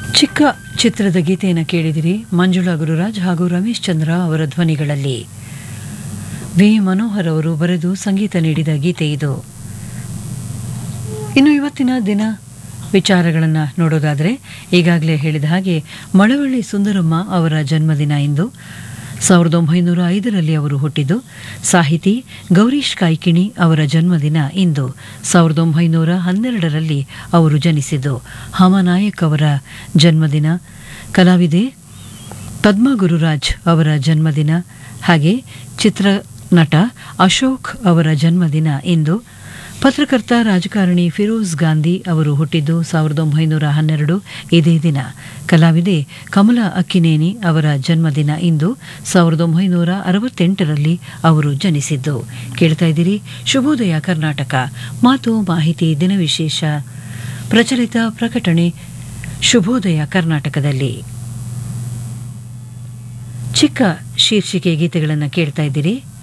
ಚಿಕ್ಕ ಚಿತ್ರದ ಗೀತೆಯನ್ನು ಕೇಳಿದಿರಿ ಮಂಜುಳಾ ಗುರುರಾಜ್ ಹಾಗೂ ರಮೇಶ್ ಚಂದ್ರ ಅವರ ಧ್ವನಿಗಳಲ್ಲಿ ವಿ ಮನೋಹರ್ ಅವರು ಬರೆದು ಸಂಗೀತ ನೀಡಿದ ಗೀತೆ ಇದು ಇನ್ನು ಇವತ್ತಿನ ದಿನ ವಿಚಾರಗಳನ್ನು ನೋಡೋದಾದರೆ ಈಗಾಗಲೇ ಹೇಳಿದ ಹಾಗೆ ಮಳವಳ್ಳಿ ಸುಂದರಮ್ಮ ಅವರ ಜನ್ಮದಿನ ಇಂದು ಸಾವಿರದ ಒಂಬೈನೂರ ಐದರಲ್ಲಿ ಅವರು ಹುಟ್ಟಿದ್ದು ಸಾಹಿತಿ ಗೌರೀಶ್ ಕಾಯ್ಕಿಣಿ ಅವರ ಜನ್ಮದಿನ ಇಂದು ಸಾವಿರದ ಒಂಬೈನೂರ ಹನ್ನೆರಡರಲ್ಲಿ ಅವರು ಜನಿಸಿದ್ದು ಹಮನಾಯಕ್ ಅವರ ಜನ್ಮದಿನ ಕಲಾವಿದೆ ಪದ್ಮ ಗುರುರಾಜ್ ಅವರ ಜನ್ಮದಿನ ಹಾಗೆ ಚಿತ್ರನಟ ಅಶೋಕ್ ಅವರ ಜನ್ಮದಿನ ಇಂದು ಪತ್ರಕರ್ತ ರಾಜಕಾರಣಿ ಫಿರೋಜ್ ಗಾಂಧಿ ಅವರು ಹುಟ್ಟಿದ್ದು ಸಾವಿರದ ಒಂಬೈನೂರ ಹನ್ನೆರಡು ಇದೇ ದಿನ ಕಲಾವಿದೆ ಕಮಲಾ ಅಕ್ಕಿನೇನಿ ಅವರ ಜನ್ಮದಿನ ಇಂದು ಸಾವಿರದ ಒಂಬೈನೂರ ಅರವತ್ತೆಂಟರಲ್ಲಿ ಅವರು ಜನಿಸಿದ್ದು ಕೇಳ್ತಾ ಇದ್ದೀರಿ ಶುಭೋದಯ ಕರ್ನಾಟಕ ಮಾತು ಮಾಹಿತಿ ದಿನವಿಶೇಷ ಪ್ರಚಲಿತ ಪ್ರಕಟಣೆ ಶುಭೋದಯ ಕರ್ನಾಟಕದಲ್ಲಿ ಚಿಕ್ಕ ಶೀರ್ಷಿಕೆ ಗೀತೆಗಳನ್ನು ಕೇಳ್ತಾ ಇದ್ದೀರಿ